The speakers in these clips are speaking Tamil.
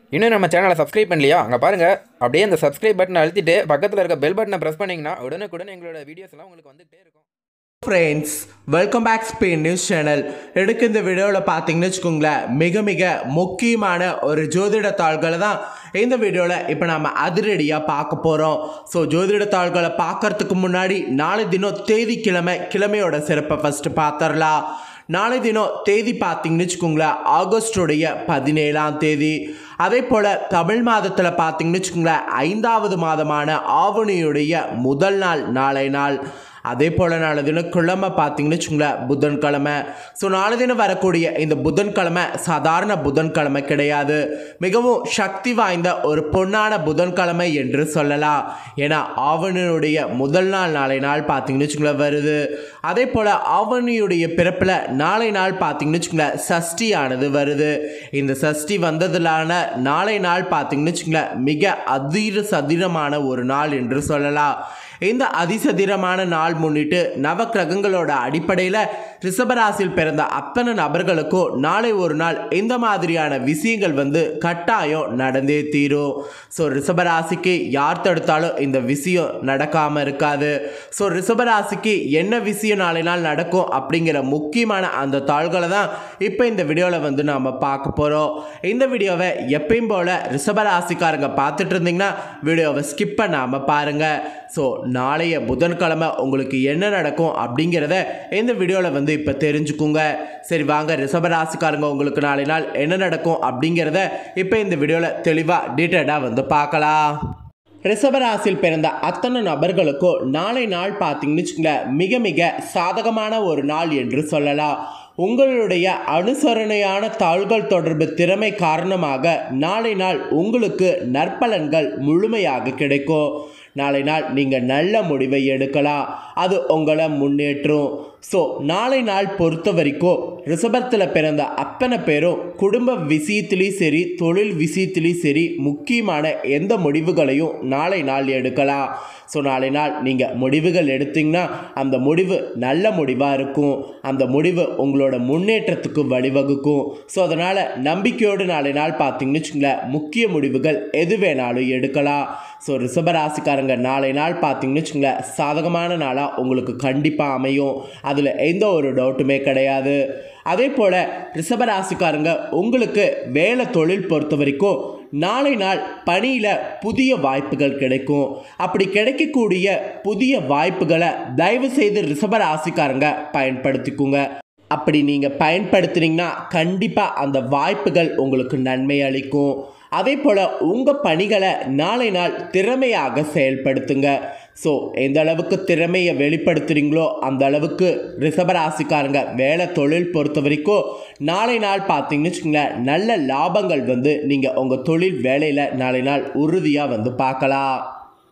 இன்னும் நம்ம சேனலை சப்ஸ்கிரைப் பண்ணலையா அங்கே பாருங்கள் அப்படியே அந்த சப்ஸ்கிரைப் பட்டனை அழுத்திட்டு பக்கத்தில் இருக்க பெல் பட்டனை ப்ரெஸ் பண்ணிங்கன்னா உடனுக்குடன் எங்களோட வீடியோஸ் எல்லாம் உங்களுக்கு வந்துகிட்டே இருக்கும் friends welcome back Spain news channel எடுக்க இந்த வீடியோவில் பார்த்தீங்கன்னு வச்சுக்கோங்களேன் மிக மிக முக்கியமான ஒரு ஜோதிட தாள்களை தான் இந்த வீடியோவில் இப்போ நம்ம அதிரடியாக பார்க்க போகிறோம் ஸோ ஜோதிட தாள்களை பார்க்கறதுக்கு முன்னாடி நாளை தினம் தேதி கிழமை கிழமையோட சிறப்பை ஃபஸ்ட்டு பார்த்துடலாம் நாளை தினம் தேதி பார்த்தீங்கன்னு வச்சுக்கோங்களேன் ஆகஸ்டுடைய பதினேழாம் தேதி அதே போல் தமிழ் மாதத்தில் பார்த்தீங்கன்னு வச்சுக்கோங்களேன் ஐந்தாவது மாதமான ஆவணியுடைய முதல் நாள் நாளை நாள் அதே போல் நாளை தினம் கிழமை பார்த்தீங்கன்னு வச்சுங்களேன் புதன்கிழமை ஸோ நாளை தினம் வரக்கூடிய இந்த புதன்கிழமை சாதாரண புதன்கிழமை கிடையாது மிகவும் சக்தி வாய்ந்த ஒரு பொன்னான புதன்கிழமை என்று சொல்லலாம் ஏன்னா ஆவணியுடைய முதல் நாள் நாளை நாள் பார்த்தீங்கன்னு வச்சுங்களேன் வருது அதே போல் ஆவணியுடைய பிறப்பில் நாளை நாள் பார்த்தீங்கன்னு வச்சுங்களேன் சஷ்டியானது வருது இந்த சஷ்டி வந்ததிலான நாளை நாள் பார்த்தீங்கன்னு வச்சுங்களேன் மிக அதிர சதிரமான ஒரு நாள் என்று சொல்லலாம் இந்த அதிசதிரமான நாள் முன்னிட்டு நவக்கிரகங்களோட அடிப்படையில் ரிஷபராசியில் பிறந்த அத்தனை நபர்களுக்கும் நாளை ஒரு நாள் இந்த மாதிரியான விஷயங்கள் வந்து கட்டாயம் நடந்தே தீரும் ஸோ ரிஷபராசிக்கு யார் தடுத்தாலும் இந்த விஷயம் நடக்காமல் இருக்காது ஸோ ரிஷபராசிக்கு என்ன விஷயம் நாளை நாள் நடக்கும் அப்படிங்கிற முக்கியமான அந்த தாள்களை தான் இப்போ இந்த வீடியோவில் வந்து நாம் பார்க்க போகிறோம் இந்த வீடியோவை எப்பயும் போல் ரிஷபராசிக்காரங்க பார்த்துட்டு இருந்தீங்கன்னா வீடியோவை ஸ்கிப் பண்ணாமல் பாருங்கள் ஸோ நாளைய புதன்கிழமை உங்களுக்கு என்ன நடக்கும் அப்படிங்கிறத இந்த வீடியோவில் வந்து இப்போ தெரிஞ்சுக்குங்க சரி வாங்க ரிஷபராசிக்காரங்க உங்களுக்கு நாளை நாள் என்ன நடக்கும் அப்படிங்கிறத இப்போ இந்த வீடியோவில் தெளிவாக டீட்டெயிலாக வந்து பார்க்கலாம் ரிஷபராசியில் பிறந்த அத்தனை நபர்களுக்கும் நாளை நாள் பார்த்தீங்கன்னு வச்சுக்கோங்களேன் மிக மிக சாதகமான ஒரு நாள் என்று சொல்லலாம் உங்களுடைய அனுசரணையான தாள்கள் தொடர்பு திறமை காரணமாக நாளை நாள் உங்களுக்கு நற்பலன்கள் முழுமையாக கிடைக்கும் நாளை நாள் நீங்கள் நல்ல முடிவை எடுக்கலாம் அது உங்களை முன்னேற்றும் ஸோ நாளை நாள் பொறுத்த வரைக்கும் ரிஷபத்தில் பிறந்த அத்தனை பேரும் குடும்ப விஷயத்துலேயும் சரி தொழில் விஷயத்துலேயும் சரி முக்கியமான எந்த முடிவுகளையும் நாளை நாள் எடுக்கலாம் ஸோ நாளை நாள் நீங்கள் முடிவுகள் எடுத்தீங்கன்னா அந்த முடிவு நல்ல முடிவாக இருக்கும் அந்த முடிவு உங்களோட முன்னேற்றத்துக்கு வழிவகுக்கும் ஸோ அதனால் நம்பிக்கையோடு நாளை நாள் பார்த்தீங்கன்னு வச்சுங்களேன் முக்கிய முடிவுகள் எது வேணாலும் எடுக்கலாம் ஸோ ரிஷபராசிக்காரங்க நாளை நாள் பார்த்தீங்கன்னு வச்சுங்களேன் சாதகமான நாளாக உங்களுக்கு கண்டிப்பாக அமையும் அதில் எந்த ஒரு டவுட்டுமே கிடையாது அதே போல் ரிஷபராசிக்காரங்க உங்களுக்கு வேலை தொழில் பொறுத்த வரைக்கும் நாளை நாள் பணியில் புதிய வாய்ப்புகள் கிடைக்கும் அப்படி கிடைக்கக்கூடிய புதிய வாய்ப்புகளை தயவு செய்து ரிஷபராசிக்காரங்க பயன்படுத்திக்குங்க அப்படி நீங்கள் பயன்படுத்துனீங்கன்னா கண்டிப்பாக அந்த வாய்ப்புகள் உங்களுக்கு நன்மை அளிக்கும் அதே போல் உங்கள் பணிகளை நாளை நாள் திறமையாக செயல்படுத்துங்க ஸோ எந்த அளவுக்கு திறமையை வெளிப்படுத்துகிறீங்களோ அந்த அளவுக்கு ரிஷபராசிக்காரங்க வேலை தொழில் பொறுத்த வரைக்கும் நாளை நாள் பார்த்தீங்கன்னு வச்சுக்கோங்களேன் நல்ல லாபங்கள் வந்து நீங்கள் உங்கள் தொழில் வேலையில் நாளை நாள் உறுதியாக வந்து பார்க்கலாம்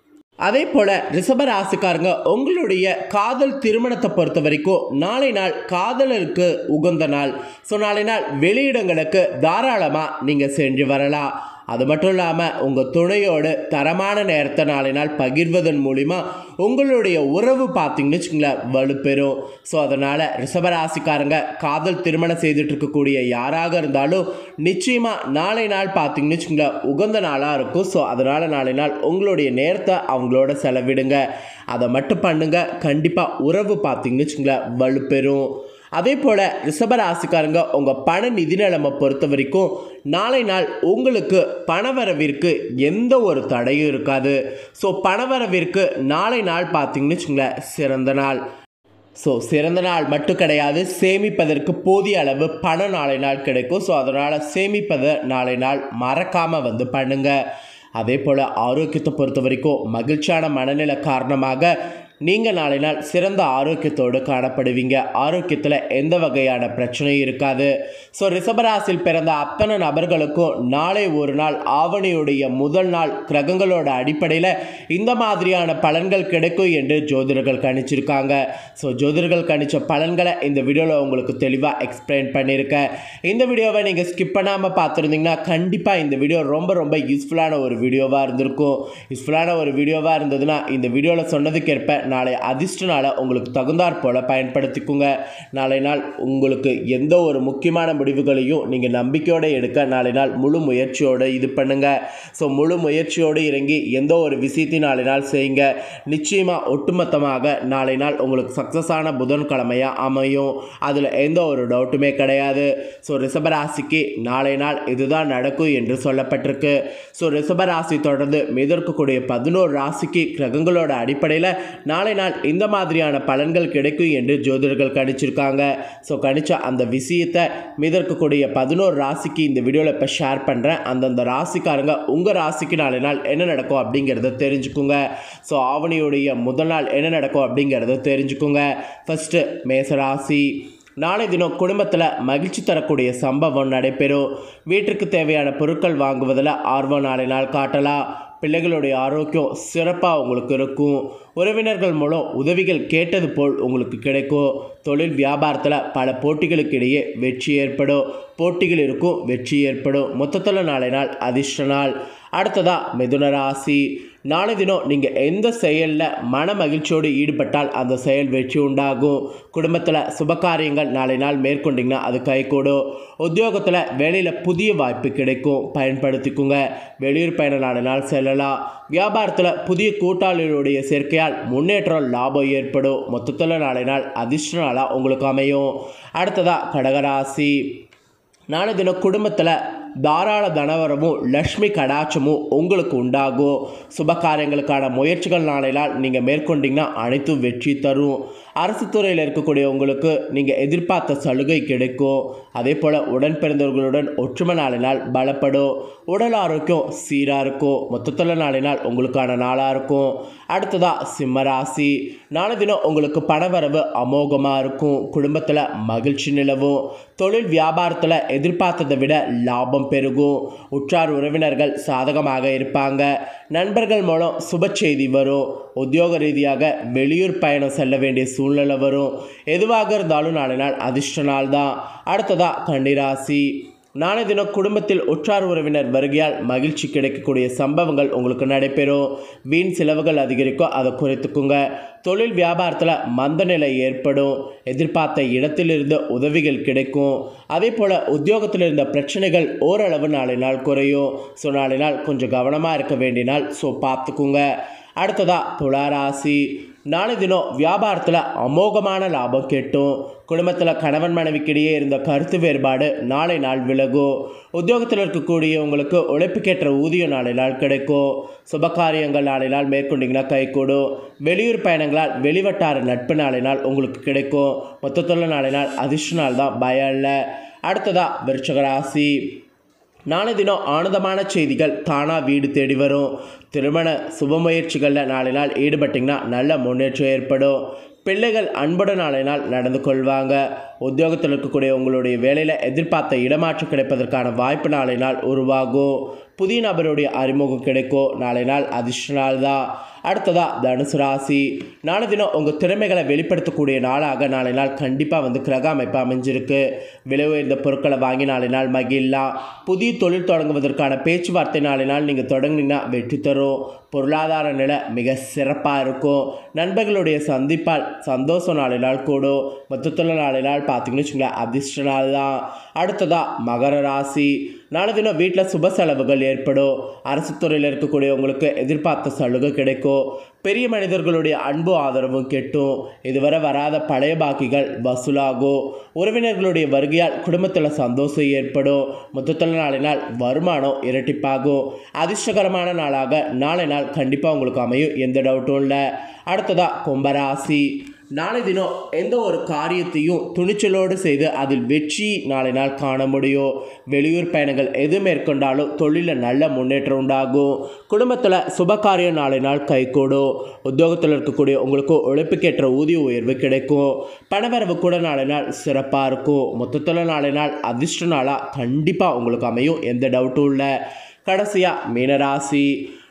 அதே போல் ரிஷபராசிக்காரங்க உங்களுடைய காதல் திருமணத்தை பொறுத்த வரைக்கும் நாளை நாள் காதலருக்கு உகந்த நாள் ஸோ நாளை நாள் வெளியிடங்களுக்கு தாராளமாக நீங்கள் சென்று வரலாம் அது மட்டும் இல்லாமல் உங்கள் துணையோடு தரமான நேரத்தை நாளை நாள் பகிர்வதன் மூலிமா உங்களுடைய உறவு பார்த்தீங்கன்னு வச்சுங்களேன் வலுப்பெறும் ஸோ அதனால் ரிஷபராசிக்காரங்க காதல் திருமணம் செய்துட்டு இருக்கக்கூடிய யாராக இருந்தாலும் நிச்சயமாக நாளை நாள் பார்த்தீங்கன்னு வச்சுங்களேன் உகந்த நாளாக இருக்கும் ஸோ அதனால் நாளை நாள் உங்களுடைய நேரத்தை அவங்களோட செலவிடுங்க அதை மட்டும் பண்ணுங்க கண்டிப்பாக உறவு பார்த்தீங்கன்னு வச்சுங்களேன் வலுப்பெறும் அதே போல் ரிஷபராசிக்காரங்க உங்கள் பண நிதி நிலைமை பொறுத்த வரைக்கும் நாளை நாள் உங்களுக்கு பணவரவிற்கு எந்த ஒரு தடையும் இருக்காது ஸோ பணவரவிற்கு நாளை நாள் பார்த்தீங்கன்னு வச்சுங்களேன் சிறந்த நாள் ஸோ சிறந்த நாள் மட்டும் கிடையாது சேமிப்பதற்கு போதிய அளவு பணம் நாளை நாள் கிடைக்கும் ஸோ அதனால் சேமிப்பதை நாளை நாள் மறக்காமல் வந்து பண்ணுங்கள் அதே போல் ஆரோக்கியத்தை பொறுத்த வரைக்கும் மகிழ்ச்சியான மனநிலை காரணமாக நீங்கள் நாளை நாள் சிறந்த ஆரோக்கியத்தோடு காணப்படுவீங்க ஆரோக்கியத்தில் எந்த வகையான பிரச்சனையும் இருக்காது ஸோ ரிஷபராசியில் பிறந்த அத்தனை நபர்களுக்கும் நாளை ஒரு நாள் ஆவணியுடைய முதல் நாள் கிரகங்களோட அடிப்படையில் இந்த மாதிரியான பலன்கள் கிடைக்கும் என்று ஜோதிடர்கள் கணிச்சிருக்காங்க ஸோ ஜோதிடர்கள் கணிச்ச பலன்களை இந்த வீடியோவில் உங்களுக்கு தெளிவாக எக்ஸ்பிளைன் பண்ணியிருக்கேன் இந்த வீடியோவை நீங்கள் ஸ்கிப் பண்ணாமல் பார்த்துருந்தீங்கன்னா கண்டிப்பாக இந்த வீடியோ ரொம்ப ரொம்ப யூஸ்ஃபுல்லான ஒரு வீடியோவாக இருந்திருக்கும் யூஸ்ஃபுல்லான ஒரு வீடியோவாக இருந்ததுன்னா இந்த வீடியோவில் சொன்னதுக்கேற்ப நாளை அதிர்ஷ்ட நாளை உங்களுக்கு தகுந்தாற் போல் பயன்படுத்திக்குங்க நாளை நாள் உங்களுக்கு எந்த ஒரு முக்கியமான முடிவுகளையும் நீங்கள் நம்பிக்கையோடு எடுக்க நாளை நாள் முழு முயற்சியோடு இது பண்ணுங்க ஸோ முழு முயற்சியோடு இறங்கி எந்த ஒரு விஷயத்தையும் நாளை நாள் செய்யுங்க நிச்சயமாக ஒட்டுமொத்தமாக நாளை நாள் உங்களுக்கு சக்ஸஸான புதன்கிழமையாக அமையும் அதில் எந்த ஒரு டவுட்டுமே கிடையாது ஸோ ரிஷபராசிக்கு நாளை நாள் இதுதான் நடக்கும் என்று சொல்லப்பட்டிருக்கு ஸோ ரிஷபராசி தொடர்ந்து மிதற்கக்கூடிய பதினோரு ராசிக்கு கிரகங்களோட அடிப்படையில் நாளை நாள் இந்த மாதிரியான பலன்கள் கிடைக்கும் என்று ஜோதிடர்கள் கணிச்சிருக்காங்க ஸோ கணிச்ச அந்த விஷயத்தை மிதற்கக்கூடிய பதினோரு ராசிக்கு இந்த வீடியோவில் இப்போ ஷேர் பண்ணுறேன் அந்தந்த ராசிக்காரங்க உங்கள் ராசிக்கு நாளை நாள் என்ன நடக்கும் அப்படிங்கிறத தெரிஞ்சுக்குங்க ஸோ ஆவணியுடைய முதல் நாள் என்ன நடக்கும் அப்படிங்கிறத தெரிஞ்சுக்குங்க ஃபஸ்ட்டு மேசராசி நாளை தினம் குடும்பத்தில் மகிழ்ச்சி தரக்கூடிய சம்பவம் நடைபெறும் வீட்டிற்கு தேவையான பொருட்கள் வாங்குவதில் ஆர்வம் நாளை நாள் காட்டலாம் பிள்ளைகளுடைய ஆரோக்கியம் சிறப்பாக உங்களுக்கு இருக்கும் உறவினர்கள் மூலம் உதவிகள் கேட்டது போல் உங்களுக்கு கிடைக்கும் தொழில் வியாபாரத்தில் பல போட்டிகளுக்கு இடையே வெற்றி ஏற்படும் போட்டிகள் இருக்கும் வெற்றி ஏற்படும் மொத்தத்தில் நாளை நாள் அதிர்ஷ்ட நாள் அடுத்ததாக மிதுன ராசி நாளை தினம் நீங்கள் எந்த செயலில் மன மகிழ்ச்சியோடு ஈடுபட்டால் அந்த செயல் வெற்றி உண்டாகும் குடும்பத்தில் சுபகாரியங்கள் நாளை நாள் மேற்கொண்டிங்கன்னா அது கைகூடும் உத்தியோகத்தில் வேலையில் புதிய வாய்ப்பு கிடைக்கும் பயன்படுத்திக்குங்க வெளியூர் பயணம் நாளை நாள் செல்லலாம் வியாபாரத்தில் புதிய கூட்டாளிகளுடைய சேர்க்கையால் முன்னேற்றம் லாபம் ஏற்படும் மொத்தத்தில் நாளை நாள் அதிர்ஷ்ட நாளாக உங்களுக்கு அமையும் அடுத்ததாக கடகராசி நாளை தினம் குடும்பத்தில் தாராள தனவரமும் லக்ஷ்மி கடாட்சமும் உங்களுக்கு உண்டாகும் சுப காரியங்களுக்கான முயற்சிகள் நாளை நாள் நீங்கள் மேற்கொண்டீங்கன்னா அனைத்தும் வெற்றி தரும் அரசு துறையில் இருக்கக்கூடிய உங்களுக்கு நீங்கள் எதிர்பார்த்த சலுகை கிடைக்கும் அதே போல் உடன் பிறந்தவர்களுடன் ஒற்றுமை நாளை நாள் பலப்படும் உடல் ஆரோக்கியம் சீராக இருக்கும் மொத்தத்தில் நாளை நாள் உங்களுக்கான நாளாக இருக்கும் அடுத்ததாக சிம்மராசி நாளை தினம் உங்களுக்கு பணவரவு அமோகமாக இருக்கும் குடும்பத்தில் மகிழ்ச்சி நிலவும் தொழில் வியாபாரத்தில் எதிர்பார்த்ததை விட லாபம் பெருகும் உற்றார் உறவினர்கள் சாதகமாக இருப்பாங்க நண்பர்கள் மூலம் சுப செய்தி வரும் உத்தியோக ரீதியாக வெளியூர் பயணம் செல்ல வேண்டிய சூழ்நிலை வரும் எதுவாக இருந்தாலும் நாளை நாள் அதிர்ஷ்ட நாள் தான் அடுத்ததாக கன்னிராசி நாளை தினம் குடும்பத்தில் உற்றார் உறவினர் வருகையால் மகிழ்ச்சி கிடைக்கக்கூடிய சம்பவங்கள் உங்களுக்கு நடைபெறும் வீண் செலவுகள் அதிகரிக்கும் அதை குறைத்துக்குங்க தொழில் வியாபாரத்தில் மந்த நிலை ஏற்படும் எதிர்பார்த்த இடத்திலிருந்து உதவிகள் கிடைக்கும் அதே போல் உத்தியோகத்தில் இருந்த பிரச்சனைகள் ஓரளவு நாளை நாள் குறையும் ஸோ நாளை நாள் கொஞ்சம் கவனமாக இருக்க வேண்டிய நாள் ஸோ பார்த்துக்குங்க அடுத்ததாக துளாராசி நாளை தினம் வியாபாரத்தில் அமோகமான லாபம் கேட்டும் குடும்பத்தில் கணவன் மனைவிக்கிடையே இருந்த கருத்து வேறுபாடு நாளை நாள் விலகும் உத்தியோகத்தில் இருக்கக்கூடியவங்களுக்கு உழைப்புக்கேற்ற ஊதியம் நாளை நாள் கிடைக்கும் சுபகாரியங்கள் நாளை நாள் மேற்கொண்டீங்கன்னா கைகூடும் வெளியூர் பயணங்களால் வெளிவட்டார நட்பு நாளை நாள் உங்களுக்கு கிடைக்கும் மொத்தத்தில் நாளை நாள் அதிர்ஷ்ட நாள் தான் பயம் இல்லை அடுத்ததாக விருச்சகராசி நாளை தினம் ஆனந்தமான செய்திகள் தானாக வீடு தேடி வரும் திருமண சுப முயற்சிகளில் நாளை நாள் ஈடுபட்டிங்கன்னா நல்ல முன்னேற்றம் ஏற்படும் பிள்ளைகள் அன்புடன் நாளை நாள் நடந்து கொள்வாங்க உத்தியோகத்தில் இருக்கக்கூடிய உங்களுடைய வேலையில் எதிர்பார்த்த இடமாற்றம் கிடைப்பதற்கான வாய்ப்பு நாளை நாள் உருவாகும் புதிய நபருடைய அறிமுகம் கிடைக்கும் நாளை நாள் அதிர்ஷ்ட நாள் தான் அடுத்ததா தனுசு ராசி நாளை தினம் உங்கள் திறமைகளை வெளிப்படுத்தக்கூடிய நாளாக நாளை நாள் கண்டிப்பாக வந்து கிரக அமைப்பு அமைஞ்சிருக்கு விலை உயர்ந்த பொருட்களை வாங்கி நாளை நாள் மகிழலாம் புதிய தொழில் தொடங்குவதற்கான பேச்சுவார்த்தை நாளை நாள் நீங்கள் தொடங்குனீங்கன்னா வெற்றி தரும் பொருளாதார நிலை மிக சிறப்பாக இருக்கும் நண்பர்களுடைய சந்திப்பால் சந்தோஷம் நாளை நாள் கூடும் மொத்தத்தில் நாளை நாள் பார்த்தீங்கன்னு வச்சுங்களேன் அதிர்ஷ்ட நாள் தான் அடுத்ததா மகர ராசி நாளை தினம் வீட்டில் சுப செலவுகள் ஏற்படும் அரசு துறையில் இருக்கக்கூடியவங்களுக்கு எதிர்பார்த்த சலுகை கிடைக்கும் பெரிய மனிதர்களுடைய அன்பு ஆதரவும் கெட்டும் இதுவரை வராத பழைய பாக்கிகள் வசூலாகும் உறவினர்களுடைய வருகையால் குடும்பத்தில் சந்தோஷம் ஏற்படும் மொத்தத்தில் நாளை நாள் வருமானம் இரட்டிப்பாகும் அதிர்ஷ்டகரமான நாளாக நாளை நாள் கண்டிப்பாக உங்களுக்கு அமையும் எந்த டவுட்டும் இல்லை அடுத்ததாக கும்பராசி நாளை தினம் எந்த ஒரு காரியத்தையும் துணிச்சலோடு செய்து அதில் வெற்றி நாளை நாள் காண முடியும் வெளியூர் பயணங்கள் எது மேற்கொண்டாலும் தொழிலில் நல்ல முன்னேற்றம் உண்டாகும் குடும்பத்தில் சுபகாரியம் நாளை நாள் கைகூடும் உத்தியோகத்தில் இருக்கக்கூடிய உங்களுக்கு உழைப்புக்கேற்ற ஊதிய உயர்வு கிடைக்கும் பணவரவு கூட நாளை நாள் சிறப்பாக இருக்கும் மொத்தத்தில் நாளை நாள் அதிர்ஷ்ட நாளாக கண்டிப்பாக உங்களுக்கு அமையும் எந்த டவுட்டும் இல்லை கடைசியாக மீனராசி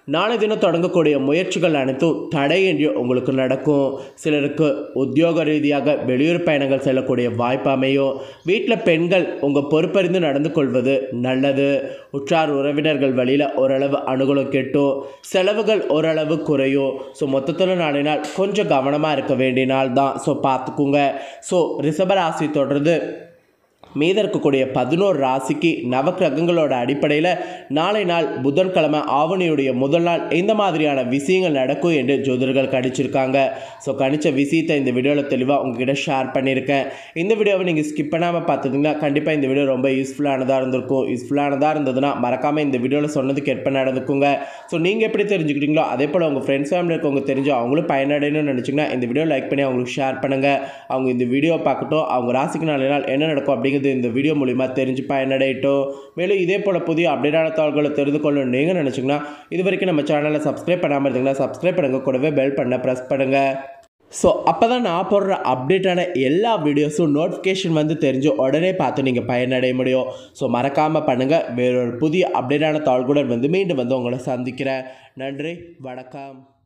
நாளை தினம் தொடங்கக்கூடிய முயற்சிகள் அனைத்தும் தடையின்றி உங்களுக்கு நடக்கும் சிலருக்கு உத்தியோக ரீதியாக வெளியூர் பயணங்கள் செல்லக்கூடிய வாய்ப்பு அமையும் வீட்டில் பெண்கள் உங்கள் பொறுப்பறிந்து நடந்து கொள்வது நல்லது உற்றார் உறவினர்கள் வழியில் ஓரளவு அனுகூலம் கெட்டும் செலவுகள் ஓரளவு குறையும் ஸோ மொத்தத்தில் நாளை நாள் கொஞ்சம் கவனமாக இருக்க வேண்டிய நாள் தான் ஸோ பார்த்துக்குங்க ஸோ ரிஷபராசி தொடர்ந்து மீத இருக்கக்கூடிய பதினோரு ராசிக்கு நவக்கிரகங்களோட அடிப்படையில் நாளை நாள் புதன்கிழமை ஆவணியுடைய முதல் நாள் இந்த மாதிரியான விஷயங்கள் நடக்கும் என்று ஜோதிடர்கள் கணிச்சிருக்காங்க ஸோ கணிச்ச விஷயத்தை இந்த வீடியோவில் தெளிவாக உங்ககிட்ட ஷேர் பண்ணியிருக்கேன் இந்த வீடியோவை நீங்கள் ஸ்கிப் பண்ணாமல் பார்த்துட்டிங்கன்னா கண்டிப்பாக இந்த வீடியோ ரொம்ப யூஸ்ஃபுல்லானதாக இருந்திருக்கும் யூஸ்ஃபுல்லானதாக இருந்ததுன்னா மறக்காமல் இந்த வீடியோவில் சொன்னதுக்கு ஏற்ப நடந்துக்குங்க ஸோ நீங்கள் எப்படி தெரிஞ்சுக்கிட்டீங்களோ அதே போல் உங்கள் ஃப்ரெண்ட்ஸ் ஃபேமிலி இருக்கவங்க தெரிஞ்சு அவங்களும் பயனடையணும்னு நினச்சிங்கன்னா இந்த வீடியோ லைக் பண்ணி அவங்களுக்கு ஷேர் பண்ணுங்கள் அவங்க இந்த வீடியோ பார்க்கட்டும் அவங்க ராசிக்கு நாலு நாள் என்ன நடக்கும் அப்படிங்கிறது இந்த வீடியோ மூலிமா தெரிஞ்சு பயனடையட்டும் மேலும் இதே போல் புதிய அப்டேட்டான தகவல்களை தெரிந்து கொள்ளணும் நீங்கள் நினச்சிங்கன்னா இது வரைக்கும் நம்ம சேனலை சப்ஸ்கிரைப் பண்ணாமல் இருந்தீங்கன்னா சப்ஸ்கிரைப் பண்ணுங்க கூடவே பெல் பண்ண ப்ரெஸ் பண்ணுங்கள் ஸோ அப்போ தான் நான் போடுற அப்டேட்டான எல்லா வீடியோஸும் நோட்டிஃபிகேஷன் வந்து தெரிஞ்சு உடனே பார்த்து நீங்கள் பயனடைய முடியும் ஸோ மறக்காமல் பண்ணுங்கள் வேறொரு புதிய அப்டேட்டான தாள்களுடன் வந்து மீண்டும் வந்து உங்களை சந்திக்கிறேன் நன்றி வணக்கம்